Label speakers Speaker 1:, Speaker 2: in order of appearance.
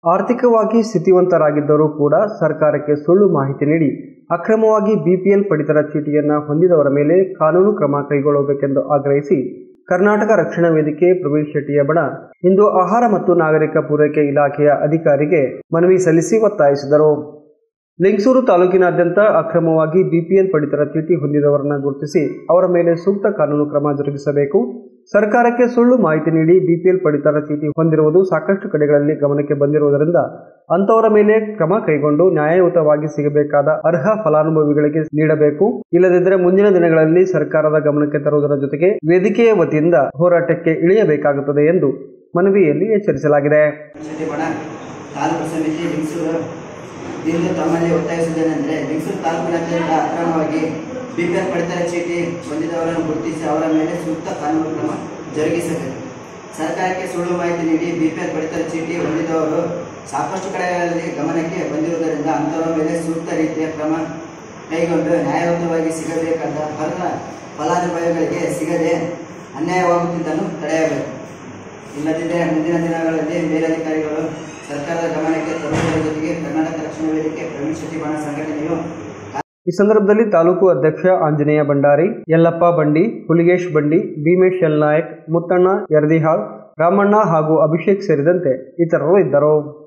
Speaker 1: ಆರ್ಥಿಕವಾಗಿ ಸ್ಥಿತಿವಂತರಾಗಿದ್ದರೂ ಕೂಡ ಸರ್ಕಾರಕ್ಕೆ ಸುಳ್ಳು ಮಾಹಿತಿ ನೀಡಿ ಅಕ್ರಮವಾಗಿ ಬಿಪಿಎಲ್ ಪಡಿತರ ಚೀಟಿಯನ್ನ ಹೊಂದಿದವರ ಮೇಲೆ ಕಾನೂನು ಕ್ರಮ ಕೈಗೊಳ್ಳಬೇಕೆಂದು ಆಗ್ರಹಿಸಿ ಕರ್ನಾಟಕ ರಕ್ಷಣಾ ವೇದಿಕೆ ಪ್ರವೀಣ್ ಶೆಟ್ಟಿಯ ಬಣ ಇಂದು ಆಹಾರ ಮತ್ತು ನಾಗರಿಕ ಪೂರೈಕೆ ಇಲಾಖೆಯ ಅಧಿಕಾರಿಗೆ ಮನವಿ ಸಲ್ಲಿಸಿ ಒತ್ತಾಯಿಸಿದರು ಲಿಂಗಸೂರು ತಾಲೂಕಿನಾದ್ಯಂತ ಅಕ್ರಮವಾಗಿ ಬಿಪಿಎಲ್ ಪಡಿತರ ಚೀಟಿ ಹೊಂದಿದವರನ್ನ ಗುರುತಿಸಿ ಅವರ ಮೇಲೆ ಸೂಕ್ತ ಕಾನೂನು ಕ್ರಮ ಜರುಗಿಸಬೇಕು ಸರ್ಕಾರಕ್ಕೆ ಸುಳ್ಳು ಮಾಹಿತಿ ನೀಡಿ ಬಿಪಿಎಲ್ ಪಡಿತರ ಚೀಟಿ ಹೊಂದಿರುವುದು ಸಾಕಷ್ಟು ಕಡೆಗಳಲ್ಲಿ ಗಮನಕ್ಕೆ ಬಂದಿರುವುದರಿಂದ ಅಂತವರ ಮೇಲೆ ಕ್ರಮ ಕೈಗೊಂಡು ನ್ಯಾಯಯುತವಾಗಿ ಸಿಗಬೇಕಾದ ಅರ್ಹ ಫಲಾನುಭವಿಗಳಿಗೆ ನೀಡಬೇಕು ಇಲ್ಲದಿದ್ದರೆ ಮುಂದಿನ ದಿನಗಳಲ್ಲಿ ಸರ್ಕಾರದ ಗಮನಕ್ಕೆ ತರುವುದರ ಜೊತೆಗೆ ವೇದಿಕೆಯ ವತಿಯಿಂದ ಹೋರಾಟಕ್ಕೆ ಇಳಿಯಬೇಕಾಗುತ್ತದೆ ಎಂದು ಮನವಿಯಲ್ಲಿ ಎಚ್ಚರಿಸಲಾಗಿದೆ
Speaker 2: ಶೆಟ್ಟಿ ಬಣ ತಾಲೂಕು ಸಮಿತಿ ಲಿಂಗಸೂರು ಇಂದು ತಮ್ಮಲ್ಲಿ ಒತ್ತಾಯಿಸುವುದೇನೆಂದರೆ ಲಿಂಗಸೂರು ತಾಲೂಕಿನಾದ್ಯಂತ ಅಕ್ರಮವಾಗಿ ಬಿಪಿಎಲ್ ಪಡಿತರ ಚೀಟಿ ಹೊಂದಿದವರನ್ನು ಗುರುತಿಸಿ ಅವರ ಮೇಲೆ ಸೂಕ್ತ ಕಾನೂನು ಕ್ರಮ ಜರುಗಿಸಬೇಕು ಸರ್ಕಾರಕ್ಕೆ ಸುಳ್ಳು ಮಾಹಿತಿ ನೀಡಿ ಬಿಪಿಎಲ್ ಪಡಿತರ ಚೀಟಿ ಹೊಂದಿದವರು ಸಾಕಷ್ಟು ಕಡೆಗಳಲ್ಲಿ ಗಮನಕ್ಕೆ ಬಂದಿರುವುದರಿಂದ ಅಂಥವರ ಮೇಲೆ ಸೂಕ್ತ ರೀತಿಯ ಕ್ರಮ ಕೈಗೊಂಡು ನ್ಯಾಯಯುತವಾಗಿ ಸಿಗಬೇಕಾದ ಅರ್ಹ ಫಲಾನುಭವಿಗಳಿಗೆ ಸಿಗದೆ ಅನ್ಯಾಯವಾಗುತ್ತಿದ್ದನ್ನು ತಡೆಯಬೇಕು ಇಲ್ಲದಿದ್ದರೆ ಮುಂದಿನ ದಿನಗಳಲ್ಲಿ ಮೇಲಧಿಕಾರಿಗಳು ಸರ್ಕಾರದ ಗಮನಕ್ಕೆ ತರುವುದರ ಜೊತೆಗೆ ಕರ್ನಾಟಕ ರಕ್ಷಣಾ ವೇದಿಕೆ ಪ್ರವೀಣ್ ಶೆಟ್ಟಿ ಬಣ ಸಂಘಟನೆಯು
Speaker 1: ಈ ಸಂದರ್ಭದಲ್ಲಿ ತಾಲೂಕು ಅಧ್ಯಕ್ಷ ಆಂಜನೇಯ ಭಂಡಾರಿ ಯಲ್ಲಪ್ಪ ಬಂಡಿ ಹುಲಿಗೇಶ್ ಬಂಡಿ ಭೀಮೇಶ್ ಎಲ್ ನಾಯಕ್ ಮುತ್ತಣ್ಣ ಯರದಿಹಾಳ್ ರಾಮಣ್ಣ ಹಾಗೂ ಅಭಿಷೇಕ್ ಸೇರಿದಂತೆ ಇತರರು ಇದ್ದರು